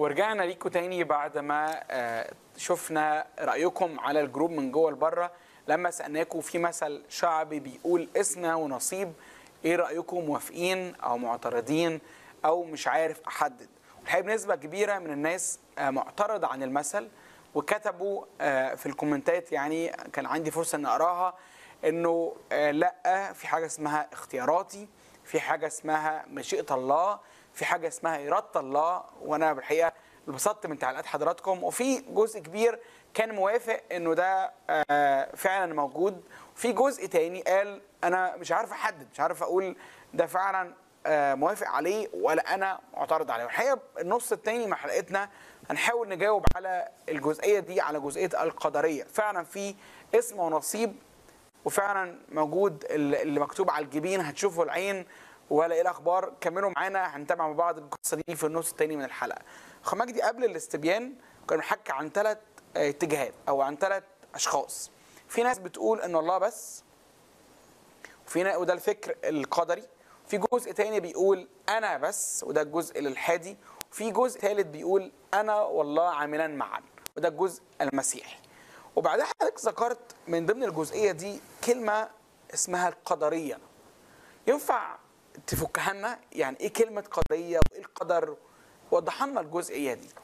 ورجعنا ليكم تاني بعد ما آه، شفنا رأيكم على الجروب من جوه لبره لما سألناكم في مثل شعبي بيقول اسمة ونصيب ايه رأيكم موافقين او معترضين او مش عارف احدد الحقيقة بنسبة كبيرة من الناس آه، معترضة عن المثل وكتبوا آه، في الكومنتات يعني كان عندي فرصة ان اقراها انه آه، لا في حاجة اسمها اختياراتي في حاجة اسمها مشيئة الله في حاجة اسمها إرادة الله وأنا بالحقيقة انبسطت من تعليقات حضراتكم وفي جزء كبير كان موافق إنه ده آه، فعلا موجود وفي جزء تاني قال أنا مش عارف أحدد مش عارف أقول ده فعلا آه، موافق عليه ولا أنا معترض عليه والحقيقة النص التاني من حلقتنا هنحاول نجاوب على الجزئية دي على جزئية القدرية فعلا في اسم ونصيب وفعلا موجود اللي مكتوب على الجبين هتشوفوا العين ولا ايه الاخبار كملوا معانا هنتابع مع بعض القصه دي في النص الثاني من الحلقه اخو مجدي قبل الاستبيان كان بيحكي عن ثلاث اتجاهات او عن ثلاث اشخاص في ناس بتقول ان الله بس وفي نا- وده الفكر القدري في جزء تاني بيقول انا بس وده الجزء الالحادي وفي جزء ثالث بيقول انا والله عاملان معا وده الجزء المسيحي وبعدها حضرتك ذكرت من ضمن الجزئيه دي كلمه اسمها القدريه ينفع تفكها لنا يعني ايه كلمه قدريه وايه القدر وضح لنا الجزئيه دي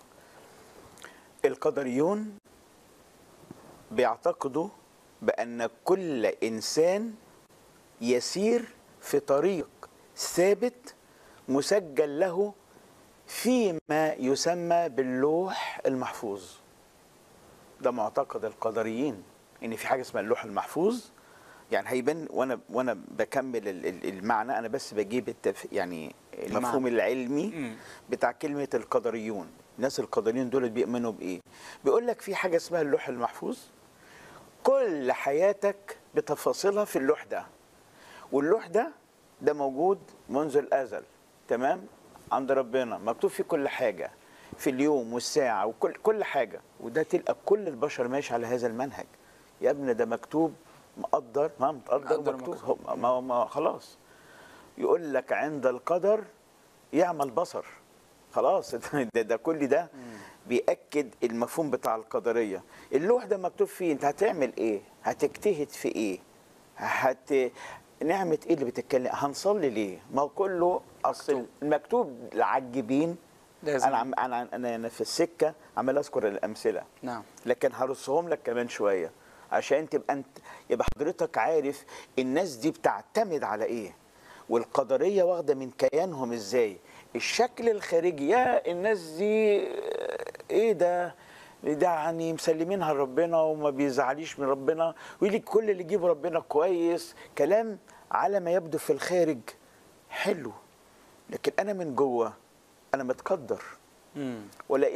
القدريون بيعتقدوا بأن كل إنسان يسير في طريق ثابت مسجل له فيما يسمى باللوح المحفوظ ده معتقد القدريين ان في حاجه اسمها اللوح المحفوظ يعني هيبان وانا وانا بكمل ال- ال- المعنى انا بس بجيب التف يعني المفهوم العلمي مم. بتاع كلمه القدريون الناس القدريين دول بيؤمنوا بايه بيقول لك في حاجه اسمها اللوح المحفوظ كل حياتك بتفاصيلها في اللوح ده واللوح ده ده موجود منذ الازل تمام عند ربنا مكتوب فيه كل حاجه في اليوم والساعه وكل كل حاجه وده تلقى كل البشر ماشي على هذا المنهج يا ابني ده مكتوب مقدر ما متقدر مقدر مكتوب ومكتوب. هو- ما, ما خلاص يقول لك عند القدر يعمل بصر خلاص ده, ده كل ده بيأكد المفهوم بتاع القدرية اللوح ده مكتوب فيه انت هتعمل ايه هتجتهد في ايه هت نعمة ايه اللي بتتكلم هنصلي ليه ما هو كله اصل مكتوب. المكتوب العجبين لازم. انا عم انا انا أنا في السكه عمال اذكر الامثله نعم لكن هرصهم لك كمان شويه عشان تبقى انت يبقى حضرتك عارف الناس دي بتعتمد على ايه والقدريه واخده من كيانهم ازاي الشكل الخارجي يا الناس دي آه، ايه ده ده يعني مسلمينها لربنا وما بيزعليش من ربنا ويقول لك كل اللي يجيب ربنا كويس كلام على ما يبدو في الخارج حلو لكن انا من جوه انا متقدر مم. ولا